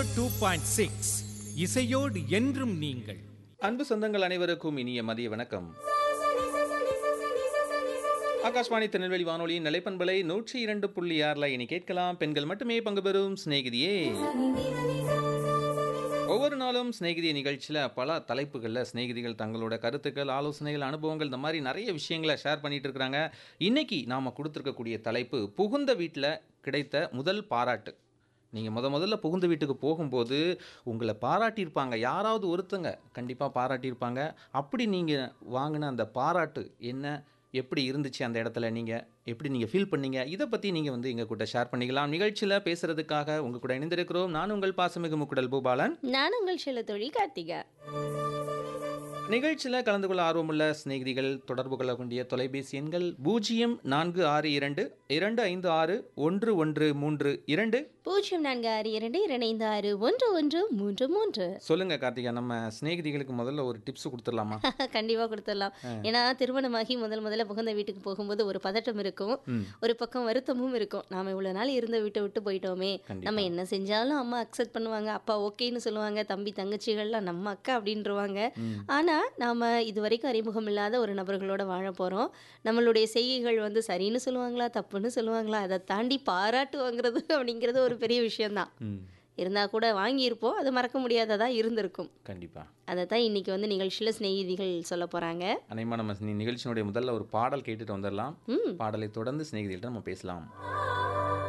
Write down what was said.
Two point six இசையோடு என்றும் நீங்கள் அன்பு சொந்தங்கள் அனைவருக்கும் இனிய மதிய வணக்கம் ஆகாஷ்வாணி திருநெல்வேலி வானொலியின் நிலைப்பண்பலை நூற்றி இரண்டு புள்ளி ஆறுல இனி கேட்கலாம் பெண்கள் மட்டுமே பங்கு பெறும் சிநேகிதியே ஒவ்வொரு நாளும் சிநேகிதி நிகழ்ச்சியில் பல தலைப்புகளில் சிநேகிதிகள் தங்களோட கருத்துக்கள் ஆலோசனைகள் அனுபவங்கள் இந்த மாதிரி நிறைய விஷயங்களை ஷேர் பண்ணிட்டு இருக்கிறாங்க இன்னைக்கு நாம் கொடுத்துருக்கக்கூடிய தலைப்பு புகுந்த வீட்டில் கிடைத்த முதல் பாராட்டு நீங்கள் முத முதல்ல புகுந்த வீட்டுக்கு போகும்போது உங்களை பாராட்டியிருப்பாங்க யாராவது ஒருத்தங்க கண்டிப்பாக பாராட்டியிருப்பாங்க அப்படி நீங்கள் வாங்கின அந்த பாராட்டு என்ன எப்படி இருந்துச்சு அந்த இடத்துல நீங்கள் எப்படி நீங்கள் ஃபீல் பண்ணீங்க இதை பற்றி நீங்கள் வந்து எங்கள் கூட ஷேர் பண்ணிக்கலாம் நிகழ்ச்சியில் பேசுகிறதுக்காக உங்கள் கூட இணைந்திருக்கிறோம் நான் உங்கள் பாசமிகு முக்குடல் பூபாலன் நான் உங்கள் செல்ல தொழில் கார்த்திகா நிகழ்ச்சியில் கலந்து கொள்ள ஆர்வமுள்ள சிநேகிதிகள் தொடர்பு கொள்ள வேண்டிய தொலைபேசி எண்கள் பூஜ்ஜியம் நான்கு ஆறு இரண்டு இரண்டு ஐந்து ஆறு ஒன்று ஒன்று மூன்று இரண்டு பூஜ்ஜியம் நான்கு ஆறு இரண்டு இரண்டு ஆறு ஒன்று ஒன்று மூன்று மூன்று சொல்லுங்க கார்த்திகா நம்ம சிநேகிதிகளுக்கு முதல்ல ஒரு டிப்ஸ் கொடுத்துடலாமா கண்டிப்பா கொடுத்துடலாம் ஏன்னா திருமணமாகி முதல் முதல்ல புகுந்த வீட்டுக்கு போகும்போது ஒரு பதட்டம் இருக்கும் ம். ஒரு பக்கம் வருத்தமும் இருக்கும் நாம இவ்வளவு நாள் இருந்த வீட்டை விட்டு போயிட்டோமே கண்டிப்பா. நம்ம என்ன செஞ்சாலும் அம்மா அக்செப்ட் பண்ணுவாங்க அப்பா ஓகேன்னு சொல்லுவாங்க தம்பி தங்கச்சிகள்லாம் நம்ம அக்கா அப்படின்றவாங்க ம். ஆனா நாம இது வரைக்கும் அறிமுகம் இல்லாத ஒரு நபர்களோட வாழ போறோம் நம்மளுடைய செய்கைகள் வந்து சரின்னு சொல்லுவாங்களா தப்புன்னு சொல்லுவாங்களா அதை தாண்டி பாராட்டு வாங்குறது அப்படிங்கிறது ஒரு பெரிய விஷயம்தான் ம் இருந்தா கூட வாங்கியிருப்போம் அது மறக்க முடியாததா இருந்திருக்கும் கண்டிப்பா அதை தான் இன்னைக்கு வந்து நிகழ்ச்சியில் சிநேகிதிகள் சொல்ல போறாங்க அனைமா நம்ம நி- நிகழ்ச்சியினுடைய முதல்ல ஒரு பாடல் கேட்டுட்டு வந்துடலாம் ம் பாடலை தொடர்ந்து சிநேகிதிகள்ட்ட நம்ம பேசலாம்